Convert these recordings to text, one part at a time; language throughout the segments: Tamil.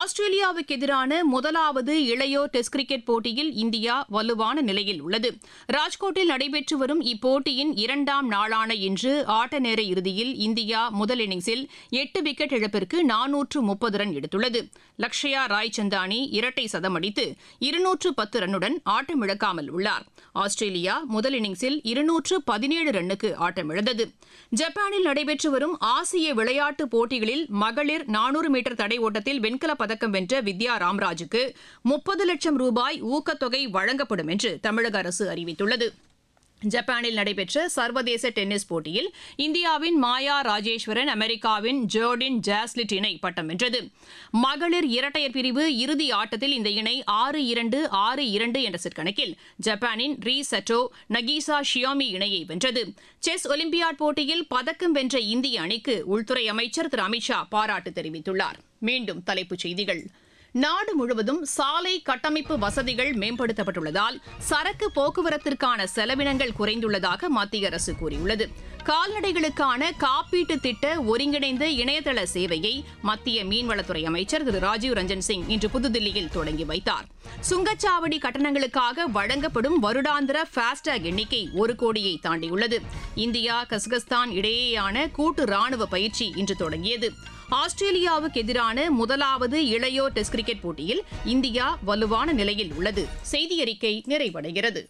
ஆஸ்திரேலியாவுக்கு எதிரான முதலாவது இளையோர் டெஸ்ட் கிரிக்கெட் போட்டியில் இந்தியா வலுவான நிலையில் உள்ளது ராஜ்கோட்டில் நடைபெற்று வரும் இப்போட்டியின் இரண்டாம் நாளான இன்று ஆட்ட நேர இறுதியில் இந்தியா முதல் இன்னிங்ஸில் எட்டு விக்கெட் இழப்பிற்கு நானூற்று முப்பது ரன் எடுத்துள்ளது லக்ஷயா ராய்சந்தானி இரட்டை சதம் அடித்து இருநூற்று பத்து ரன்னுடன் ஆட்டமிழக்காமல் உள்ளார் ஆஸ்திரேலியா முதல் இன்னிங்ஸில் இருநூற்று பதினேழு ரன்னுக்கு ஆட்டமிழந்தது ஜப்பானில் நடைபெற்று வரும் ஆசிய விளையாட்டுப் போட்டிகளில் மகளிர் நானூறு மீட்டர் தடை ஓட்டத்தில் வெண்கலப் பதக்கம் வென்ற வித்யா ராம்ராஜுக்கு முப்பது லட்சம் ரூபாய் ஊக்கத்தொகை வழங்கப்படும் என்று தமிழக அரசு அறிவித்துள்ளது ஜப்பானில் நடைபெற்ற சர்வதேச டென்னிஸ் போட்டியில் இந்தியாவின் மாயா ராஜேஸ்வரன் அமெரிக்காவின் ஜோர்டின் ஜாஸ்லிட் இணை பட்டம் வென்றது மகளிர் இரட்டையர் பிரிவு இறுதி ஆட்டத்தில் இந்த இணை ஆறு இரண்டு ஆறு இரண்டு என்ற செட் கணக்கில் ஜப்பானின் ரீ சட்டோ நகீசா ஷியோமி இணையை வென்றது செஸ் ஒலிம்பியாட் போட்டியில் பதக்கம் வென்ற இந்திய அணிக்கு உள்துறை அமைச்சர் திரு அமித்ஷா பாராட்டு தெரிவித்துள்ளார் மீண்டும் தலைப்புச் செய்திகள் நாடு முழுவதும் சாலை கட்டமைப்பு வசதிகள் மேம்படுத்தப்பட்டுள்ளதால் சரக்கு போக்குவரத்திற்கான செலவினங்கள் குறைந்துள்ளதாக மத்திய அரசு கூறியுள்ளது கால்நடைகளுக்கான காப்பீட்டு திட்ட ஒருங்கிணைந்த இணையதள சேவையை மத்திய மீன்வளத்துறை அமைச்சர் திரு ராஜீவ் ரஞ்சன் சிங் இன்று புதுதில்லியில் தொடங்கி வைத்தார் சுங்கச்சாவடி கட்டணங்களுக்காக வழங்கப்படும் வருடாந்திர ஃபாஸ்டேக் எண்ணிக்கை ஒரு கோடியை தாண்டியுள்ளது இந்தியா கசகஸ்தான் இடையேயான கூட்டு ராணுவ பயிற்சி இன்று தொடங்கியது ஆஸ்திரேலியாவுக்கு எதிரான முதலாவது இளையோர் டெஸ்ட் கிரிக்கெட் போட்டியில் இந்தியா வலுவான நிலையில் உள்ளது செய்தி அறிக்கை நிறைவடைகிறது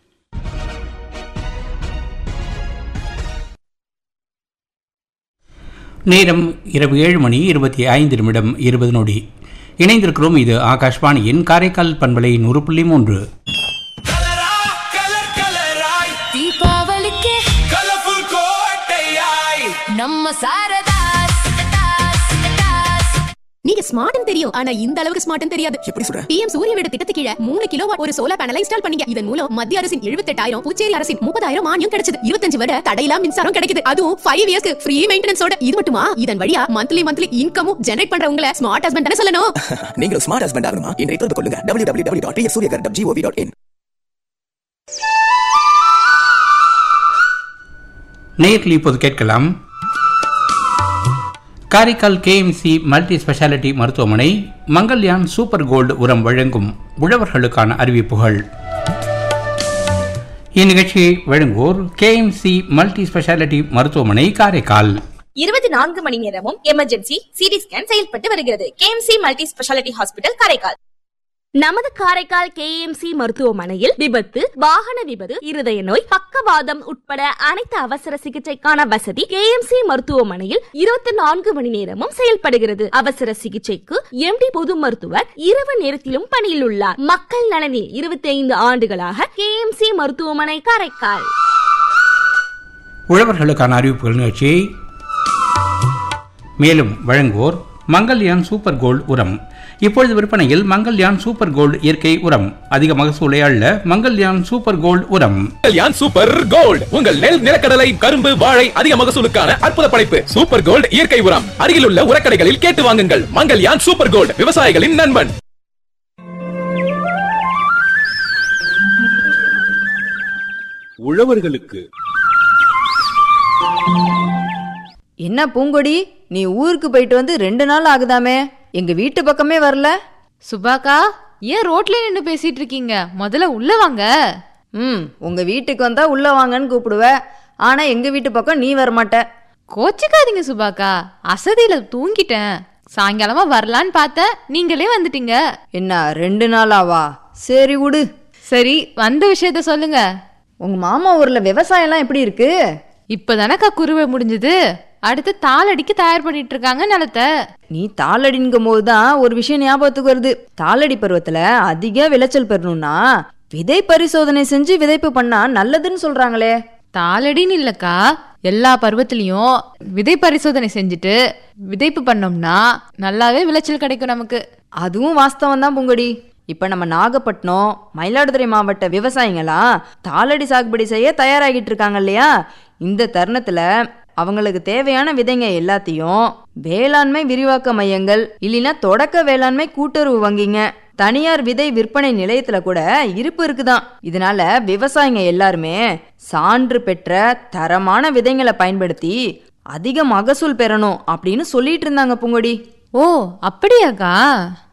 நேரம் இரவு ஏழு மணி இருபத்தி ஐந்து நிமிடம் இருபது நொடி இணைந்திருக்கிறோம் இது ஆகாஷ்வாணியின் காரைக்கால் பண்பலை நூறு புள்ளி மூன்று கலரா கலர் கலராய் தீபாவளிக்கு கலர்ஃபுல் கோட்டையாய் நம்ம சாரதாஸ் நீங்க ஸ்மார்ட்னு தெரியும் ஆனா இந்த அளவுக்கு ஸ்மார்ட்னு தெரியாது எப்படி சொல்ற பிஎம் சூரிய வீடு திட்டத்துக்கு கீழ மூணு கிலோ ஒரு சோலார் பேனலை இன்ஸ்டால் பண்ணீங்க இதன் மூலம் மத்திய அரசின் எழுபத்தெட்டாயிரம் புதுச்சேரி அரசின் முப்பதாயிரம் மானியம் கிடைச்சது இருபத்தஞ்சு வருட தடையில்லா மின்சாரம் கிடைக்குது அதுவும் ஃபைவ் இயர்ஸ்க்கு ஃப்ரீ மெயின்டெனன்ஸோட இது மட்டுமா இதன் வழியா மந்த்லி மந்த்லி இன்கமும் ஜெனரேட் பண்றவங்கள ஸ்மார்ட் ஹஸ்பண்ட் தானே சொல்லணும் நீங்களும் ஸ்மார்ட் ஹஸ்பண்ட் ஆகணுமா இன்றைய தொடர்பு கொள்ளுங்க W W W dot Suryaghar dot G O V dot in நேரில் இப்போது கேட்கலாம் காரைக்கால் கேஎம்சி மல்டி ஸ்பெஷாலிட்டி மருத்துவமனை மங்கல்யான் சூப்பர் கோல்டு உரம் வழங்கும் உழவர்களுக்கான அறிவிப்புகள் இந்நிகழ்ச்சியை வழங்குவோர் கேஎம்சி மல்டி ஸ்பெஷாலிட்டி மருத்துவமனை காரைக்கால் இருபத்தி நான்கு மணி நேரமும் எமர்ஜென்சி சிடி ஸ்கேன் செயல்பட்டு வருகிறது KMC multi speciality hospital Karaikal நமது காரைக்கால் கேஎம்சி மருத்துவமனையில் விபத்து வாகன விபத்து இருதய நோய் பக்கவாதம் உட்பட அனைத்து அவசர சிகிச்சைக்கான வசதி கேஎம்சி மருத்துவமனையில் இருபத்தி நான்கு மணி நேரமும் செயல்படுகிறது அவசர சிகிச்சைக்கு எம்டி பொது மருத்துவர் இரவு நேரத்திலும் பணியில் உள்ளார் மக்கள் நலனில் இருபத்தி ஐந்து ஆண்டுகளாக கேஎம்சி மருத்துவமனை காரைக்கால் உழவர்களுக்கான அறிவிப்புகள் நிகழ்ச்சியை மேலும் வழங்குவோர் மங்கல்யான் சூப்பர் கோல்டு உரம் இப்பொழுது விற்பனையில் மங்கல்யான் சூப்பர் கோல்டு இயற்கை உரம் அதிக மகசூலை அள்ள மங்கல்யான் சூப்பர் கோல்டு உரம் கல்யாண் சூப்பர் கோல்ட் உங்கள் நெல் நிலக்கடலை கரும்பு வாழை அதிக மகசூலுக்கான அற்புத படைப்பு சூப்பர் கோல்ட் இயற்கை உரம் அருகிலுள்ள உரக்கடைகளில் கேட்டு வாங்குங்கள் மங்கல்யான் சூப்பர் கோல்ட் விவசாயிகளின் நண்பன் உழவர்களுக்கு என்ன பூங்கொடி நீ ஊருக்கு போயிட்டு வந்து ரெண்டு நாள் ஆகுதாமே எங்க வீட்டு பக்கமே வரல சுபாக்கா ஏன் ரோட்ல நின்னு பேசிட்டு இருக்கீங்க முதல்ல உள்ள வாங்க ம் உங்க வீட்டுக்கு வந்தா உள்ள வாங்கன்னு கூப்பிடுவ ஆனா எங்க வீட்டு பக்கம் நீ வரமாட்ட கோச்சிக்காதீங்க சுபாக்கா அசதியில தூங்கிட்டேன் சாயங்காலமா வரலான்னு பார்த்தேன் நீங்களே வந்துட்டீங்க என்ன ரெண்டு நாளாவா சரி விடு சரி வந்த விஷயத்த சொல்லுங்க உங்க மாமா ஊர்ல விவசாயம்லாம் எப்படி இருக்கு இப்பதானக்கா குருவை முடிஞ்சது அடுத்து தாளடிக்கு தயார் பண்ணிட்டு இருக்காங்க நிலத்தை நீ தாளடிங்கும் போதுதான் ஒரு விஷயம் ஞாபகத்துக்கு வருது தாளடி பருவத்துல அதிக விளைச்சல் பெறணும்னா விதை பரிசோதனை செஞ்சு விதைப்பு பண்ணா நல்லதுன்னு சொல்றாங்களே தாளடின்னு இல்லக்கா எல்லா பருவத்திலையும் விதை பரிசோதனை செஞ்சுட்டு விதைப்பு பண்ணோம்னா நல்லாவே விளைச்சல் கிடைக்கும் நமக்கு அதுவும் வாஸ்தவம் தான் பூங்கொடி இப்ப நம்ம நாகப்பட்டினம் மயிலாடுதுறை மாவட்ட விவசாயிங்களா தாளடி சாகுபடி செய்ய தயாராகிட்டு இருக்காங்க இல்லையா இந்த தருணத்துல அவங்களுக்கு தேவையான விதைங்க எல்லாத்தையும் வேளாண்மை விரிவாக்க மையங்கள் இல்லைன்னா தொடக்க வேளாண்மை கூட்டுறவு வங்கிங்க தனியார் விதை விற்பனை நிலையத்துல கூட இருப்பு இருக்குதாம் இதனால விவசாயிங்க எல்லாருமே சான்று பெற்ற தரமான விதைங்களை பயன்படுத்தி அதிக மகசூல் பெறணும் அப்படின்னு சொல்லிட்டு இருந்தாங்க பூங்கொடி ஓ அப்படியாக்கா